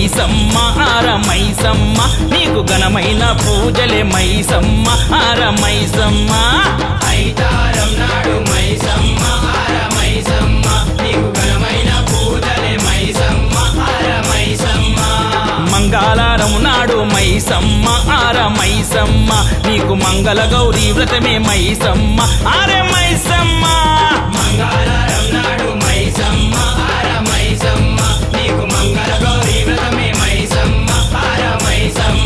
మైసమ్మ ఆర మైసమ్మ నీకు ఘనమైన పూజలే మైసమ్మ ఆర మైసమ్మ ఐతారం నాడు మైసమ్మ ఆర మైసమ్మ నీకు ఘనమైన పూజలే మైసమ్మ ఆర మైసమ్మ మంగళారం నాడు మైసమ్మ ఆర మైసమ్మ నీకు మంగళ గౌరీ వ్రతమే మైసమ్మ ఆరే మైసమ్మ మంగళవారం నాడు మైసమ్మ ఆర మైసమ్మ నీకు మంగళ గౌరీ వ్రతమే మైసమ్మ ఆర మైసమ్మ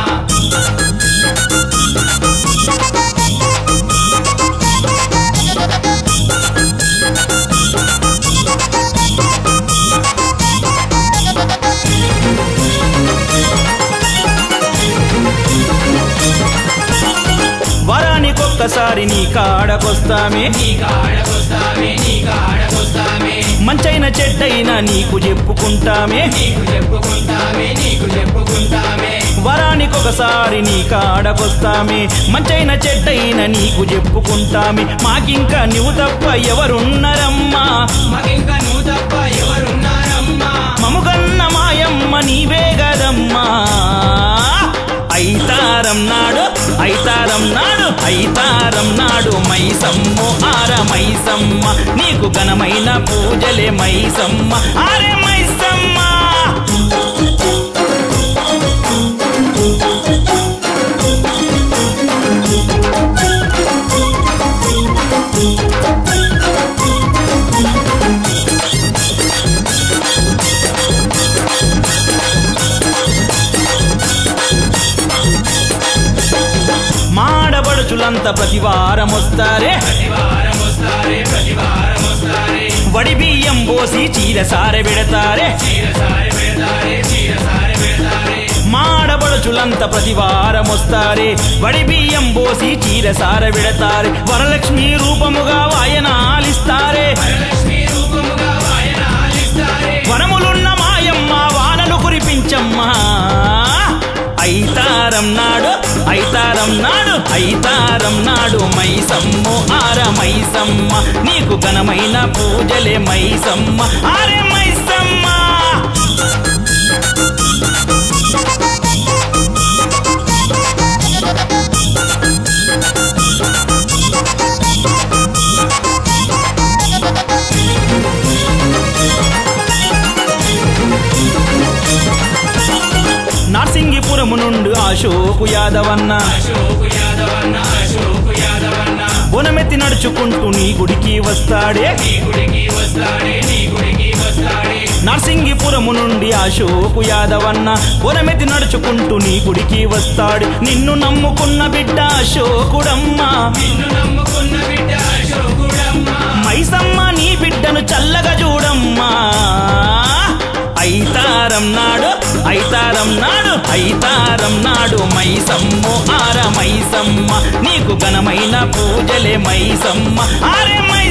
వరానికొక్కసారి నీ కాడకొస్తామే నీ కాడకొస్తామే నీ కాడకొస్తామే మంచైన చెడ్డైన నీకు చెప్పుకుంటామే నీకు చెప్పుకుంటామే నీకు చెప్పుకుంటామే వరానికొకసారి నీ కాడకొస్తామే మంచైన చెడ్డైన నీకు చెప్పుకుంటామే మాకింకా నువ్వు తప్ప ఎవరున్నరమ్మా మగింక నువ్వు తప్ప ఎవరున్నారమ్మా మముగన్న మాయమ్మ నీవే గదమ్మా ఐతారం నాడు ఐతారం నాడు ఐతారం నాడు మైసమ్ము ఆర మైసమ్మ నీకు ఘనమైన పూజలే మైసమ్మ ఆరే మైసమ్మ మాడబడుచులంతా ప్రతివారం వస్తారే ప్రతివారం వస్తారే ప్రతివారం వస్తారే వడి బియ్యం పోసి చీర సారె పెడతారే చీరసారి పెడతారే చీరసారి పెడతారే మాడబడుచులంతా ప్రతివారం వస్తారే వడి బియ్యం పోసి చీర సార విడతారే వరలక్ష్మి రూపముగా వాయనాలిస్తారే వరలక్ష్మి రూపముగా వాయనాలిస్తారే వనములున్న మాయమ్మ వానలు కురిపించమ్మా ఐతారం నాడు ఐతారం నాడు ఐతారం నాడు మైసమ్ము ఆర మైసమ్మ నీకు ఘనమైన పూజలే మైసమ్మ ఆరే మైసమ్మ నార్సింగిపురము నుండి అశోకు యాదవన్న అశోకు యాదవన్న అశోకు యాదవన్న బొనమెత్తి నడుచుకుంటూ నీ గుడికి వస్తాడే నీ గుడికి వస్తాడే నీ గుడికి వస్తాడే నర్సింగిపురము నుండి అశోకు యాదవన్న బొనమెత్తి నడుచుకుంటూ నీ గుడికి వస్తాడు నిన్ను నమ్ముకున్న బిడ్డ అశోకుడమ్మా నిన్ను నమ్ముకున్న బిడ్డ అశోకుడమ్మ మైసమ్మ నీ బిడ్డను చల్లగా చూడమ్మా ఐతారం నాడు ఐతారం నాడు ఐతారం నాడు మైసమ్ము ఆర మైసమ్మ నీకు ఘనమైన పూజలే మైసమ్మ ఆరే మై